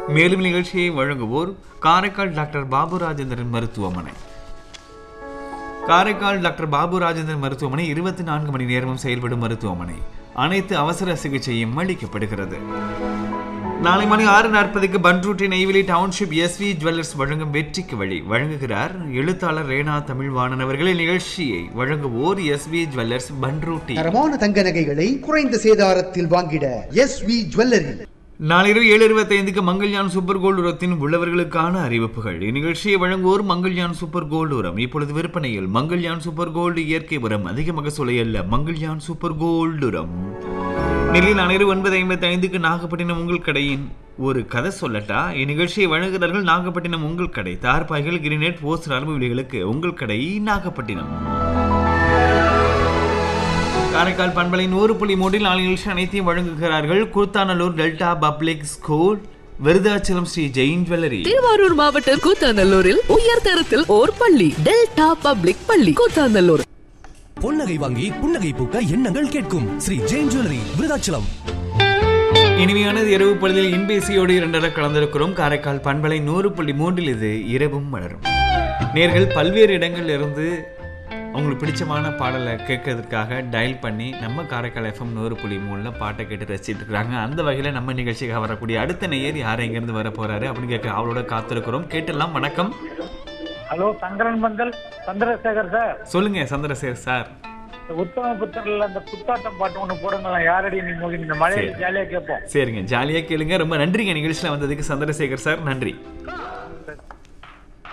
மேலும் நிகழ்ச்சியை வழங்குவோர் காரைக்கால் டாக்டர் பாபு ராஜேந்திரன் மருத்துவமனை காரைக்கால் டாக்டர் பாபு ராஜேந்திரன் மருத்துவமனை இருபத்தி நான்கு மணி நேரமும் செயல்படும் மருத்துவமனை அனைத்து அவசர சிகிச்சையும் அளிக்கப்படுகிறது நாளை மணி ஆறு நாற்பதுக்கு Panruti Neyveli township SV jewellers வழங்கும் வெற்றிக்கு வழி வழங்குகிறார் எழுத்தாளர் ரேனா தமிழ்வாணன் அவர்களின் நிகழ்ச்சியை வழங்குவோர் எஸ்வி ஜுவல்லர்ஸ் பன்ரூட்டி தரமான தங்க நகைகளை குறைந்த சேதாரத்தில் வாங்கிட எஸ் வி ஜுவல்லரி நாளிரவு ஏழு இருபத்தைந்துக்கு மங்கள்யான் சூப்பர் கோல்டு உரத்தின் உள்ளவர்களுக்கான அறிவிப்புகள் இந்நிகழ்ச்சியை வழங்குவோர் மங்கள்யான் சூப்பர் கோல்டு உரம் இப்பொழுது விற்பனையில் மங்கள்யான் சூப்பர் கோல்டு இயற்கை உரம் அதிக மகசூலை அல்ல மங்கள்யான் சூப்பர் கோல்டு உரம் நெல்லில் அனைவரும் ஒன்பது ஐம்பத்தி ஐந்துக்கு நாகப்பட்டினம் உங்கள் கடையின் ஒரு கதை சொல்லட்டா இந்நிகழ்ச்சியை வழங்குகிறார்கள் நாகப்பட்டினம் உங்கள் கடை தார்பாய்கள் கிரினேட் போஸ்ட் நரம்பு விலைகளுக்கு உங்கள் கடை நாகப்பட்டினம் காரைக்கால் பண்பலை நூறு புள்ளி மூன்றில் நாலு நிகழ்ச்சி அனைத்தையும் வழங்குகிறார்கள் Koothanallur delta public school Virudhachalam Sri Jain jewellery Thiruvarur மாவட்டம் கூத்தாநல்லூரில் உயர்தரத்தில் ஓர் பள்ளி டெல்டா பப்ளிக் பள்ளி கூத்தாநல்லூர் பொன்னகை வாங்கி புன்னகை பூக்க எண்ணங்கள் கேட்கும் ஸ்ரீ ஜெயின் ஜுவல்லரி விருதாச்சலம் இனிமையானது இரவு பொழுதில் இன்பேசியோடு இரண்டரை கலந்திருக்கிறோம் காரைக்கால் பண்பலை நூறு புள்ளி மூன்றில் இது இரவும் மலரும் நேர்கள் பல்வேறு இடங்கள்ல இருந்து அவங்களுக்கு பிடிச்சமான பாடலை கேட்கறதுக்காக டயல் பண்ணி நம்ம காரைக்கால் எஃப்எம் நூறு புள்ளி மூணில் பாட்டை கேட்டு ரசிச்சிட்டு இருக்கிறாங்க அந்த வகையில் நம்ம நிகழ்ச்சிக்காக வரக்கூடிய அடுத்த நேயர் யார் எங்கேருந்து வர போறாரு அப்படின்னு கேட்க அவளோட காத்திருக்கிறோம் கேட்டெல்லாம் வணக்கம் ஹலோ சங்கரன் பந்தல் சந்திரசேகர் சார் சொல்லுங்க சந்திரசேகர் சார் இந்த உத்தம புத்தர்ல அந்த குத்தாட்டம் பாட்டு ஒண்ணு போடுங்களேன் யாரடி நீ மோகி இந்த மலையில சரி. ஜாலியா கேட்போம் சரிங்க ஜாலியாக கேளுங்க ரொம்ப நன்றிங்க நிகழ்ச்சியில் வந்ததுக்கு சந்திரசேகர் சார் நன்றி ஆ